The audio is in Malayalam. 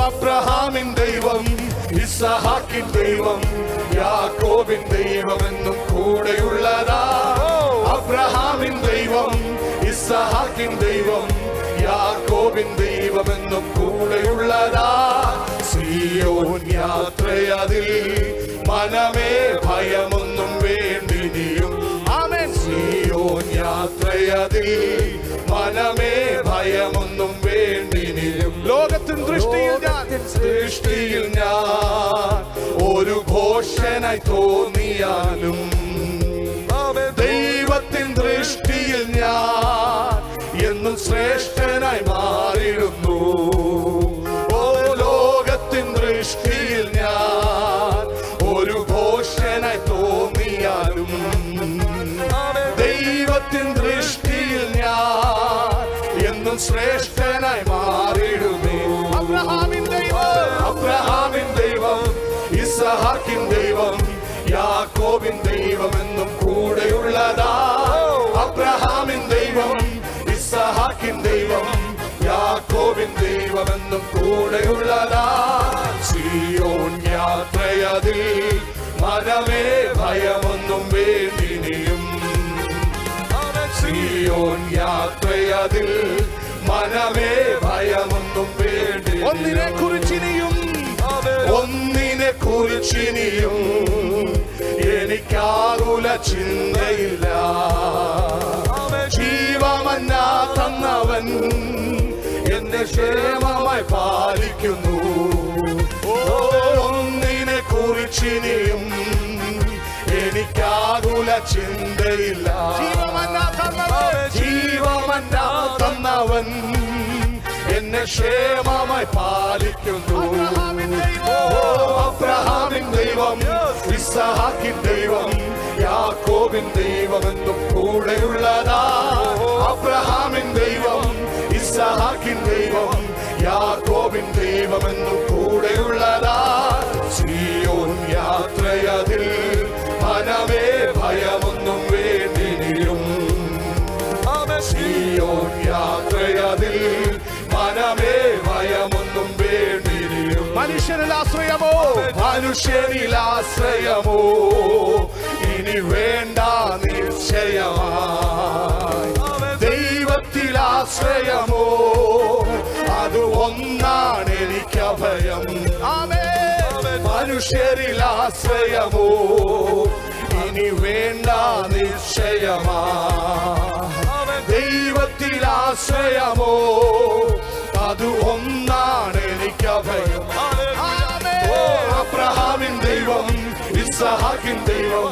അബ്രഹാമിൻ ദൈവം ഇസഹാക്കിൻ ദൈവം യാക്കോബിൻ ദൈവം എന്നും കൂടെയുള്ളതാ അബ്രഹാമിൻ ദൈവം ഇസഹാക്കിൻ ദൈവം യാക്കോബിൻ ദൈവം എന്നും കൂടെയുള്ളതാ സിയോൻ യാത്രയതിൽ മനമേ ഭയമൊന്നും വേണ്ടിനിയും ആമേൻ സിയോൻ യാത്രയതിൽ മനമേ ഭയമൊന്നും വേണ്ടിനിയും ലോകത്തിൻ ദൃഷ്ടിയിൽ ഞാൻ സൃഷ്ടിയിൽ ഞാൻ ഒരു ഘോഷനായി തോന്നിയാലും ദൈവത്തിൻ ദൃഷ്ടിയിൽ ഞാൻ എന്നും ശ്രേഷ്ഠനായി മാറിയിരുന്നു ഓ ലോകത്തിൻ ദൃഷ്ടിയിൽ ഞാൻ ഒരു ഘോഷനായി തോന്നിയാലും ദൈവത്തിൻ ദൃഷ്ടിയിൽ ഞാൻ എന്നും ശ്രേഷ്ഠനായി മാറിയിടുന്നു അബ്രഹാമിൻ ദൈവം അബ്രഹാമിൻ ദൈവം ഇസഹാക്കിൻ ദൈവം യാക്കോബിൻ ദൈവം എന്നും കൂടെയുള്ളതാ അബ്രഹാമിൻ ദൈവം ഇസഹാക്കിൻ ദൈവം യാക്കോബിൻ ദൈവം എന്നും കൂടെയുള്ളതാ സിയോൻ യാത്രയതിൽ മനമേ ഭയമൊന്നും വേണ്ടിനിയും സിയോൻ യാത്രയതിൽ മനമേ ഭയമൊന്നും വേണ്ടി ഒന്നിനെ കുറിച്ചിനിയും ഒന്നിനെ കുറിച്ചിനിയും എനിക്കാകുല ചിന്തയില്ല ജീവമന്ന തന്നവൻ എന്നെ ക്ഷേമമായി പാലിക്കുന്നു ഓ, ഒന്നിനെ കുറിച്ചിനിയും എനിക്കാകുല ചിന്തയില്ല ജീവമന്ന തന്നവൻ എന്നെ ക്ഷേമമായി പാലിക്കുന്നു ഓ, അബ്രഹാമിൻ ദൈവം ഇസഹാക്കിൻ ദൈവം യാക്കോബിൻ ദൈവം എന്നും കൂടെയുള്ളതാ അബ്രഹാമിൻ ദൈവം ഇസഹാക്കിൻ ദൈവം യാക്കോബിൻ ദൈവം എന്നും കൂടെയുള്ളതാ സിയോൻ യാത്രയതിൽ മനമേ ഭയമൊന്നും വേണ്ടിനിയും സിയോൻ യാത്രയതിൽ മനമേ ഭയമൊന്നും വേണ്ടിനിയും മനുഷ്യനിൽ ആശ്രയമോ മനുഷ്യനിൽ ആശ്രയമോ ഇനി വേണ്ട നിശ്ചയമായി ദൈവത്തിൽ ആശ്രയമോ അത് ഒന്നാണ് എനിക്ക് അഭയം മനുഷ്യരിൽ ആശ്രയമോ ഇനി വേണ്ട നിശ്ചയമാ ദൈവത്തിൽ ആശ്രയമോ അത് ഒന്നാണ് എനിക്ക് അഭയം ഓ, അബ്രഹാമിൻ ദൈവം ഇസഹാക്കിൻ ദൈവം